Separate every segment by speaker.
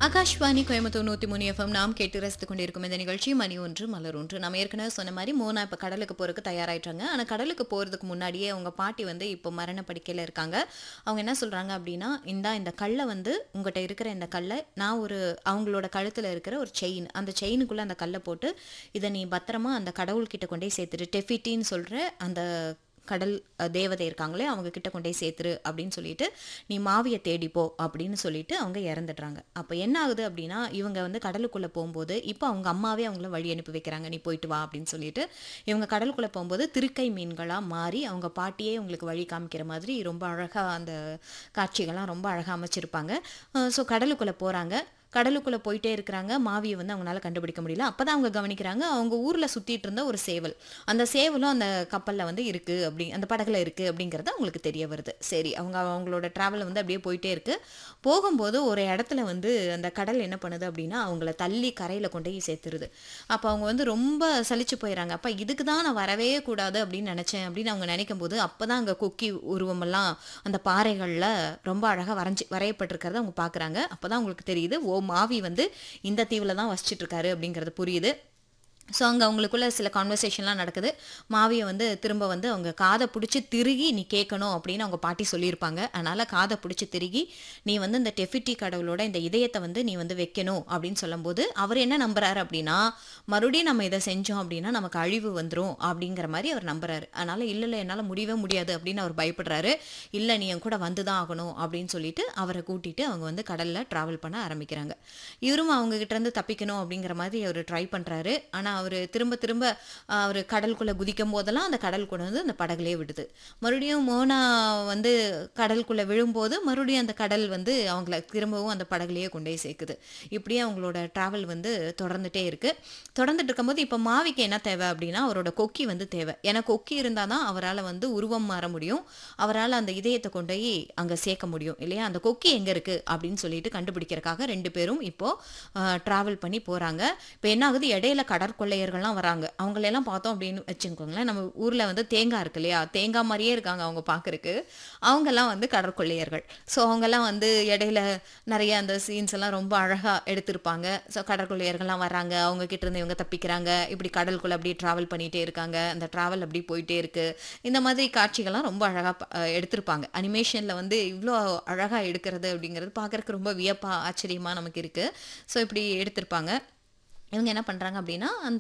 Speaker 1: ஆகாஷ்வாணி கோயம்புத்தூர் நூத்தி மூணு எஃப்எம் நாம் கேட்டு ரசித்துக் கொண்டிருக்கும் இந்த நிகழ்ச்சி மணி ஒன்று மலர் ஒன்று நம்ம ஏற்கனவே சொன்ன மாதிரி மோனா இப்போ கடலுக்கு போறதுக்கு தயாராயிட்டாங்க ஆனால் கடலுக்கு போறதுக்கு முன்னாடியே அவங்க பாட்டி வந்து இப்போ மரண படுக்கையில் இருக்காங்க அவங்க என்ன சொல்றாங்க அப்படின்னா இந்தா இந்த கல்லை வந்து உங்கள்கிட்ட இருக்கிற இந்த கல்லை நான் ஒரு அவங்களோட கழுத்தில் இருக்கிற ஒரு செயின் அந்த செயினுக்குள்ளே அந்த கல்லை போட்டு இதை நீ பத்திரமா அந்த கடவுள்கிட்ட கொண்டே சேர்த்துட்டு டெஃபிட்டின்னு சொல்கிற அந்த கடல் அஹ், தேவதை இருக்காங்களே அவங்க கிட்ட கொண்டே சேர்த்துரு அப்படின்னு சொல்லிட்டு நீ மாவியை தேடிப்போ அப்படின்னு சொல்லிட்டு அவங்க இறந்துடுறாங்க அப்போ என்ன ஆகுது அப்படின்னா இவங்க வந்து கடலுக்குள்ளே போகும்போது இப்போ அவங்க அம்மாவே அவங்கள வழி அனுப்பி வைக்கிறாங்க நீ போயிட்டு வா அப்படின்னு சொல்லிட்டு இவங்க கடலுக்குள்ளே போகும்போது திருக்கை மீன்களாக மாறி அவங்க பாட்டியே உங்களுக்கு வழி காமிக்கிற மாதிரி ரொம்ப அழகாக அந்த காட்சிகள்லாம் ரொம்ப அழகாக அமைச்சிருப்பாங்க ஸோ கடலுக்குள்ளே போகிறாங்க கடலுக்குள்ளே போயிட்டே இருக்கிறாங்க மாவியை வந்து அவங்களால கண்டுபிடிக்க முடியல அப்போ தான் அவங்க கவனிக்கிறாங்க அவங்க ஊரில் சுற்றிட்டு இருந்த ஒரு சேவல் அந்த சேவலும் அந்த கப்பலில் வந்து இருக்குது அப்படி அந்த படகுல இருக்குது அப்படிங்கிறது அவங்களுக்கு தெரிய வருது சரி அவங்க அவங்களோட ட்ராவல் வந்து அப்படியே போயிட்டே இருக்குது போகும்போது ஒரு இடத்துல வந்து அந்த கடல் என்ன பண்ணுது அப்படின்னா அவங்கள தள்ளி கரையில் கொண்டு போய் சேர்த்துருது அப்போ அவங்க வந்து ரொம்ப சலிச்சு போயிடறாங்க அப்போ இதுக்கு தான் நான் வரவே கூடாது அப்படின்னு நினச்சேன் அப்படின்னு அவங்க நினைக்கும் போது அப்போ தான் அங்கே கொக்கி உருவமெல்லாம் அந்த பாறைகளில் ரொம்ப அழகாக வரைஞ்சி வரையப்பட்டிருக்கிறத அவங்க பார்க்குறாங்க அப்போ தான் அவங்களுக்கு தெரியுது ஓ மாவி வந்து இந்த தீவில் தான் வசிச்சிட்டு இருக்காரு அப்படிங்கிறது புரியுது ஸோ அங்கே அவங்களுக்குள்ள சில கான்வர்சேஷன்லாம் நடக்குது மாவியை வந்து திரும்ப வந்து அவங்க காதை பிடிச்சி திருகி நீ கேட்கணும் அப்படின்னு அவங்க பாட்டி சொல்லியிருப்பாங்க அதனால் காதை பிடிச்சி திருகி நீ வந்து இந்த டெஃபிட்டி கடவுளோட இந்த இதயத்தை வந்து நீ வந்து வைக்கணும் அப்படின்னு சொல்லும்போது அவர் என்ன நம்புறாரு அப்படின்னா மறுபடியும் நம்ம இதை செஞ்சோம் அப்படின்னா நமக்கு அழிவு வந்துடும் அப்படிங்கிற மாதிரி அவர் நம்புறாரு அதனால் இல்லை இல்லை என்னால் முடியவே முடியாது அப்படின்னு அவர் பயப்படுறாரு இல்லை நீ என் கூட வந்து தான் ஆகணும் அப்படின்னு சொல்லிட்டு அவரை கூட்டிட்டு அவங்க வந்து கடலில் ட்ராவல் பண்ண ஆரம்பிக்கிறாங்க இவரும் அவங்க கிட்ட இருந்து தப்பிக்கணும் அப்படிங்கிற மாதிரி அவர் ட்ரை பண்ணுறாரு ஆனால் அவர் திரும்ப திரும்ப அவர் கடலுக்குள்ளே குதிக்கும் போதெல்லாம் அந்த கடல் கொண்டு வந்து அந்த படகுலே விடுது மறுபடியும் மோனா வந்து கடலுக்குள்ளே விழும்போது மறுபடியும் அந்த கடல் வந்து அவங்கள திரும்பவும் அந்த படகுலையே கொண்டு போய் சேர்க்குது இப்படியே அவங்களோட ட்ராவல் வந்து தொடர்ந்துட்டே இருக்கு தொடர்ந்துட்டு இருக்கும்போது இப்போ மாவிக்கு என்ன தேவை அப்படின்னா அவரோட கொக்கி வந்து தேவை ஏன்னா கொக்கி இருந்தால் தான் அவரால் வந்து உருவம் மாற முடியும் அவரால் அந்த இதயத்தை கொண்டு போய் அங்கே சேர்க்க முடியும் இல்லையா அந்த கொக்கி எங்கே இருக்குது அப்படின்னு சொல்லிட்டு கண்டுபிடிக்கிறதுக்காக ரெண்டு பேரும் இப்போது ட்ராவல் பண்ணி போகிறாங்க இப்போ என்ன ஆகுது இடையில கடற்கொள்ளையர்கள்லாம் வராங்க அவங்களெல்லாம் பார்த்தோம் அப்படின்னு வச்சுக்கோங்களேன் நம்ம ஊரில் வந்து தேங்காய் இருக்கு இல்லையா தேங்காய் மாதிரியே இருக்காங்க அவங்க பார்க்கறக்கு அவங்கெல்லாம் வந்து கடற்கொள்ளையர்கள் ஸோ அவங்கெல்லாம் வந்து இடையில நிறைய அந்த சீன்ஸ் எல்லாம் ரொம்ப அழகாக எடுத்திருப்பாங்க ஸோ கடற்கொள்ளையர்கள்லாம் வராங்க அவங்க கிட்ட இருந்து இவங்க தப்பிக்கிறாங்க இப்படி கடலுக்குள்ள அப்படியே ட்ராவல் பண்ணிகிட்டே இருக்காங்க அந்த ட்ராவல் அப்படி போயிட்டே இருக்கு இந்த மாதிரி காட்சிகள்லாம் ரொம்ப அழகாக எடுத்திருப்பாங்க அனிமேஷனில் வந்து இவ்வளோ அழகாக எடுக்கிறது அப்படிங்கிறது பார்க்கறதுக்கு ரொம்ப வியப்பாக ஆச்சரியமாக நமக்கு இருக்குது ஸோ இப்படி எடுத்திருப்பாங்க இவங்க என்ன பண்ணுறாங்க அப்படின்னா அந்த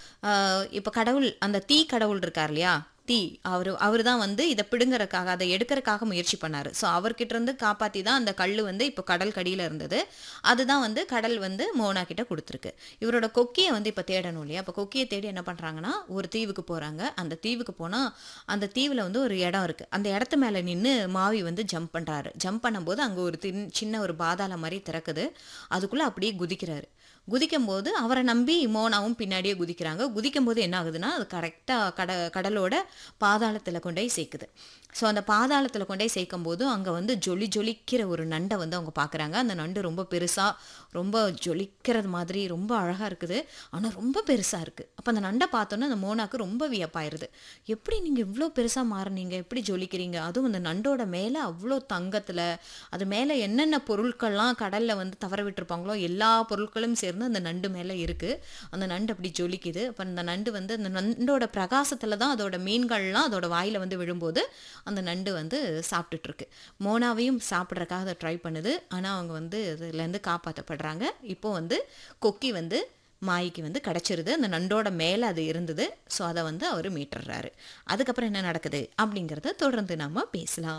Speaker 1: இப்போ கடவுள் அந்த தீ கடவுள் இருக்கார் இல்லையா தீ அவர் அவர் தான் வந்து இதை பிடுங்கறக்காக அதை எடுக்கிறதுக்காக முயற்சி பண்ணார் ஸோ அவர்கிட்ட இருந்து காப்பாற்றி தான் அந்த கல் வந்து இப்போ கடல் கடியில் இருந்தது அதுதான் வந்து கடல் வந்து மோனா கிட்ட கொடுத்துருக்கு இவரோட கொக்கியை வந்து இப்போ தேடணும் இல்லையா அப்போ கொக்கியை தேடி என்ன பண்ணுறாங்கன்னா ஒரு தீவுக்கு போகிறாங்க அந்த தீவுக்கு போனால் அந்த தீவில் வந்து ஒரு இடம் இருக்குது அந்த இடத்து மேலே நின்று மாவி வந்து ஜம்ப் பண்ணுறாரு ஜம்ப் பண்ணும்போது அங்கே ஒரு தின் சின்ன ஒரு பாதாள மாதிரி திறக்குது அதுக்குள்ளே அப்படியே குதிக்கிறாரு குதிக்கும் போது அவரை நம்பி மோனாவும் பின்னாடியே குதிக்கிறாங்க குதிக்கும் போது என்ன ஆகுதுன்னா அது கரெக்டாக கட கடலோட பாதாளத்தில் கொண்டு போய் சேர்க்குது ஸோ அந்த பாதாளத்தில் கொண்டு போய் சேர்க்கும் போது அங்கே வந்து ஜொலி ஜொலிக்கிற ஒரு நண்டை வந்து அவங்க பார்க்குறாங்க அந்த நண்டு ரொம்ப பெருசாக ரொம்ப ஜொலிக்கிறது மாதிரி ரொம்ப அழகாக இருக்குது ஆனால் ரொம்ப பெருசாக இருக்குது அப்போ அந்த நண்டை பார்த்தோன்னே அந்த மோனாக்கு ரொம்ப வியப்பாயிருது எப்படி நீங்கள் இவ்வளோ பெருசாக மாறுனீங்க எப்படி ஜொலிக்கிறீங்க அதுவும் அந்த நண்டோட மேலே அவ்வளோ தங்கத்தில் அது மேலே என்னென்ன பொருட்கள்லாம் கடலில் வந்து தவற விட்டுருப்பாங்களோ எல்லா பொருட்களும் சேர்ந்து அந்த நண்டு மேலே இருக்குது அந்த நண்டு அப்படி ஜொலிக்குது அப்போ அந்த நண்டு வந்து அந்த நண்டோட பிரகாசத்தில் தான் அதோட மீன்கள்லாம் அதோட வாயில் வந்து விழும்போது அந்த நண்டு வந்து சாப்பிட்டுட்ருக்கு மோனாவையும் சாப்பிட்றதுக்காக அதை ட்ரை பண்ணுது ஆனால் அவங்க வந்து இதுலேருந்து காப்பாற்றப்படுறாங்க இப்போ வந்து கொக்கி வந்து மாய்க்கு வந்து கிடச்சிருது அந்த நண்டோட மேலே அது இருந்தது ஸோ அதை வந்து அவர் மீட்டுறாரு அதுக்கப்புறம் என்ன நடக்குது அப்படிங்கிறத தொடர்ந்து நம்ம பேசலாம்